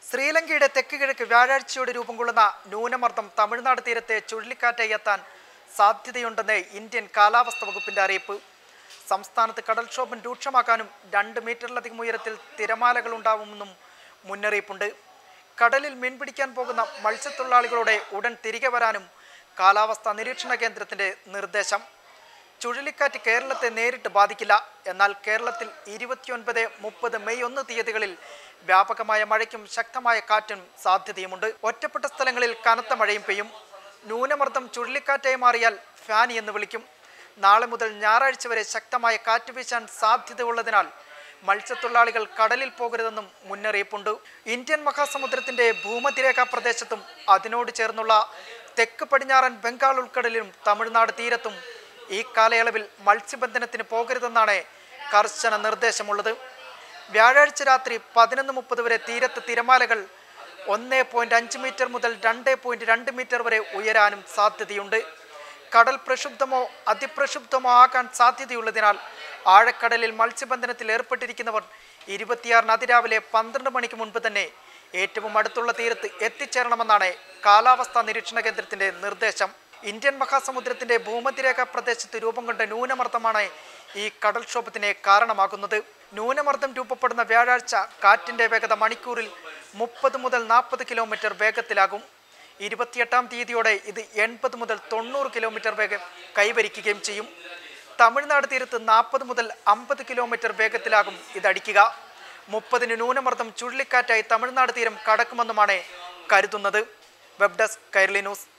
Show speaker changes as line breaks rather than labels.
ശ്രീലങ്കയുടെ തെക്ക് കിഴക്ക് വ്യാഴാഴ്ചയോടെ രൂപം കൊള്ളുന്ന ന്യൂനമർദ്ദം തമിഴ്നാട് തീരത്തെ ചുഴലിക്കാറ്റായി എത്താൻ സാധ്യതയുണ്ടെന്ന് ഇന്ത്യൻ കാലാവസ്ഥ വകുപ്പിന്റെ അറിയിപ്പ് സംസ്ഥാനത്ത് കടൽക്ഷോഭം രൂക്ഷമാക്കാനും രണ്ട് മീറ്ററിലധികം ഉയരത്തിൽ തിരമാലകൾ ഉണ്ടാവുമെന്നും മുന്നറിയിപ്പുണ്ട് കടലിൽ മീൻ പിടിക്കാൻ പോകുന്ന മത്സ്യത്തൊഴിലാളികളോടെ ഉടൻ തിരികെ വരാനും കാലാവസ്ഥാ നിരീക്ഷണ കേന്ദ്രത്തിന്റെ നിർദ്ദേശം ചുഴലിക്കാറ്റ് കേരളത്തെ നേരിട്ട് ബാധിക്കില്ല എന്നാൽ കേരളത്തിൽ ഇരുപത്തിയൊൻപത് മുപ്പത് മെയ് ഒന്ന് തീയതികളിൽ വ്യാപകമായ മഴയ്ക്കും ശക്തമായ കാറ്റും സാധ്യതയുമുണ്ട് ഒറ്റപ്പെട്ട സ്ഥലങ്ങളിൽ കനത്ത മഴയും പെയ്യും ന്യൂനമർദ്ദം ചുഴലിക്കാറ്റായി മാറിയാൽ ഫാനി എന്ന് വിളിക്കും നാളെ മുതൽ ഞായറാഴ്ച വരെ ശക്തമായ കാറ്റ് വീശാൻ സാധ്യതയുള്ളതിനാൽ മത്സ്യത്തൊഴിലാളികൾ കടലിൽ പോകരുതെന്നും മുന്നറിയിപ്പുണ്ട് ഇന്ത്യൻ മഹാസമുദ്രത്തിന്റെ ഭൂമധ്യരേഖാ പ്രദേശത്തും അതിനോട് ചേർന്നുള്ള തെക്ക് പടിഞ്ഞാറൻ ബംഗാൾ ഉൾക്കടലിലും തമിഴ്നാട് തീരത്തും ഈ കാലയളവിൽ മത്സ്യബന്ധനത്തിന് പോകരുതെന്നാണ് കർശന നിർദ്ദേശമുള്ളത് വ്യാഴാഴ്ച രാത്രി പതിനൊന്ന് മുപ്പത് വരെ തീരത്ത് തിരമാലകൾ ഒന്ന് പോയിന്റ് അഞ്ച് മീറ്റർ മുതൽ രണ്ട് പോയിന്റ് രണ്ട് മീറ്റർ വരെ ഉയരാനും സാധ്യതയുണ്ട് കടൽ പ്രക്ഷുബ്ധമോ അതിപ്രക്ഷുബ്ധമോ ആകാൻ സാധ്യതയുള്ളതിനാൽ ആഴക്കടലിൽ മത്സ്യബന്ധനത്തിൽ ഏർപ്പെട്ടിരിക്കുന്നവർ ഇരുപത്തിയാറിന് അതിരാവിലെ പന്ത്രണ്ട് മണിക്ക് മുൻപ് തന്നെ ഏറ്റവും അടുത്തുള്ള തീരത്ത് എത്തിച്ചേരണമെന്നാണ് കാലാവസ്ഥാ നിരീക്ഷണ കേന്ദ്രത്തിന്റെ നിർദ്ദേശം ഇന്ത്യൻ മഹാസമുദ്രത്തിന്റെ ഭൂമധ്യരേഖാ പ്രദേശത്ത് രൂപം കൊണ്ട ന്യൂനമർദ്ദമാണ് ഈ കടൽക്ഷോഭത്തിന് കാരണമാകുന്നത് ന്യൂനമർദ്ദം രൂപപ്പെടുന്ന വ്യാഴാഴ്ച കാറ്റിന്റെ വേഗത മണിക്കൂറിൽ മുപ്പത് മുതൽ നാൽപ്പത് കിലോമീറ്റർ വേഗത്തിലാകും ഇരുപത്തിയെട്ടാം തീയതിയോടെ ഇത് എൺപത് മുതൽ തൊണ്ണൂറ് കിലോമീറ്റർ വേഗം കൈവരിക്കുകയും ചെയ്യും തമിഴ്നാട് തീരത്ത് നാൽപ്പത് മുതൽ അമ്പത് കിലോമീറ്റർ വേഗത്തിലാകും ഇതടിക്കുക മുപ്പതിന് ന്യൂനമർദ്ദം ചുഴലിക്കാറ്റായി തമിഴ്നാട് തീരം കടക്കുമെന്നുമാണ് കരുതുന്നത് വെബ് ഡെസ്ക് കൈർലി ന്യൂസ്